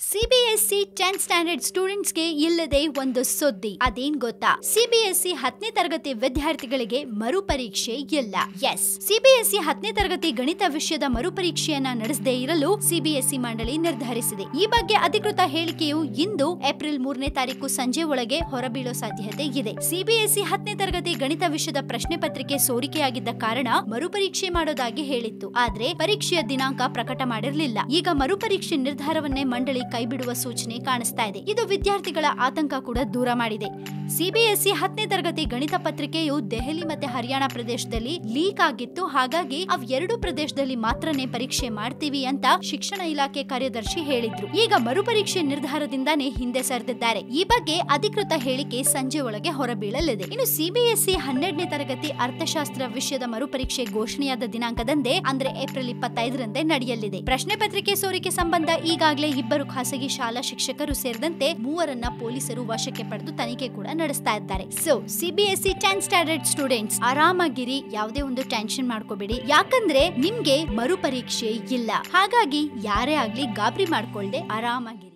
CBSE tenth standard ಸ್ಟೂಡೆಂಟ್ಸ್ಗೆ ಇಲ್ಲದೆ ಒಂದು ಸುದ್ದಿ ಅದೇನ್ ಗೊತ್ತಾ ಸಿಬಿಎಸ್ಇ ಹತ್ತನೇ ತರಗತಿ ವಿದ್ಯಾರ್ಥಿಗಳಿಗೆ ಮರುಪರೀಕ್ಷೆ ಇಲ್ಲ ಎಸ್ ಸಿಬಿಎಸ್ಇ ಹತ್ತನೇ ತರಗತಿ ಗಣಿತ ವಿಷಯದ ಮರುಪರೀಕ್ಷೆಯನ್ನ ನಡೆಸದೇ ಇರಲು ಸಿಬಿಎಸ್ಇ ಮಂಡಳಿ ನಿರ್ಧರಿಸಿದೆ ಈ ಬಗ್ಗೆ ಅಧಿಕೃತ ಹೇಳಿಕೆಯು ಇಂದು ಏಪ್ರಿಲ್ ಮೂರನೇ ತಾರೀಕು ಸಂಜೆ ಒಳಗೆ ಹೊರಬೀಳೋ ಸಾಧ್ಯತೆ ಇದೆ ಸಿಬಿಎಸ್ಇ ಹತ್ತನೇ ತರಗತಿ ಗಣಿತ ವಿಷಯದ ಪ್ರಶ್ನೆ ಪತ್ರಿಕೆ ಸೋರಿಕೆಯಾಗಿದ್ದ ಕಾರಣ ಮರುಪರೀಕ್ಷೆ ಮಾಡೋದಾಗಿ ಹೇಳಿತ್ತು ಆದ್ರೆ ಪರೀಕ್ಷೆಯ ದಿನಾಂಕ ಪ್ರಕಟ ಮಾಡಿರಲಿಲ್ಲ ಈಗ ಮರುಪರೀಕ್ಷೆ ನಿರ್ಧಾರವನ್ನೇ ಮಂಡಳಿ ಕೈಬಿಡುವ ಸೂಚನೆ ಕಾಣಿಸ್ತಾ ಇದೆ ಇದು ವಿದ್ಯಾರ್ಥಿಗಳ ಆತಂಕ ಕೂಡ ದೂರ ಮಾಡಿದೆ ಸಿಬಿಎಸ್ಇ ಹತ್ತನೇ ತರಗತಿ ಗಣಿತ ಪತ್ರಿಕೆಯು ದೆಹಲಿ ಮತ್ತೆ ಹರಿಯಾಣ ಪ್ರದೇಶದಲ್ಲಿ ಲೀಕ್ ಆಗಿತ್ತು ಹಾಗಾಗಿ ಅವ್ ಎರಡು ಪ್ರದೇಶದಲ್ಲಿ ಮಾತ್ರನೇ ಪರೀಕ್ಷೆ ಮಾಡ್ತೀವಿ ಅಂತ ಶಿಕ್ಷಣ ಇಲಾಖೆ ಕಾರ್ಯದರ್ಶಿ ಹೇಳಿದ್ರು ಈಗ ಮರುಪರೀಕ್ಷೆ ನಿರ್ಧಾರದಿಂದಾನೇ ಹಿಂದೆ ಸರಿದಿದ್ದಾರೆ ಈ ಬಗ್ಗೆ ಅಧಿಕೃತ ಹೇಳಿಕೆ ಸಂಜೆ ಒಳಗೆ ಹೊರಬೀಳಲಿದೆ ಇನ್ನು ಸಿಬಿಎಸ್ಇ ಹನ್ನೆರಡನೇ ತರಗತಿ ಅರ್ಥಶಾಸ್ತ್ರ ವಿಷಯದ ಮರುಪರೀಕ್ಷೆ ಘೋಷಣೆಯಾದ ದಿನಾಂಕದಂದೇ ಅಂದ್ರೆ ಏಪ್ರಿಲ್ ಇಪ್ಪತ್ತೈದರಂದೇ ನಡೆಯಲಿದೆ ಪ್ರಶ್ನೆ ಪತ್ರಿಕೆ ಸೋರಿಕೆ ಸಂಬಂಧ ಈಗಾಗಲೇ ಇಬ್ಬರು ಖಾಸಗಿ ಶಾಲಾ ಶಿಕ್ಷಕರು ಸೇರಿದಂತೆ ಮೂವರನ್ನ ಪೊಲೀಸರು ವಶಕ್ಕೆ ಪಡೆದು ತನಿಖೆ ಕೂಡ ನಡೆಸ್ತಾ ಇದ್ದಾರೆ so CBSE tenth standard students ಆರಾಮಾಗಿರಿ ಯಾವುದೇ ಒಂದು ಟೆನ್ಷನ್ ಮಾಡ್ಕೋಬೇಡಿ ಯಾಕಂದ್ರೆ ನಿಮ್ಗೆ ಮರುಪರೀಕ್ಷೆ ಇಲ್ಲ ಹಾಗಾಗಿ ಯಾರೇ ಆಗ್ಲಿ ಗಾಬರಿ ಮಾಡ್ಕೊಳ್ದೆ ಆರಾಮಾಗಿರಿ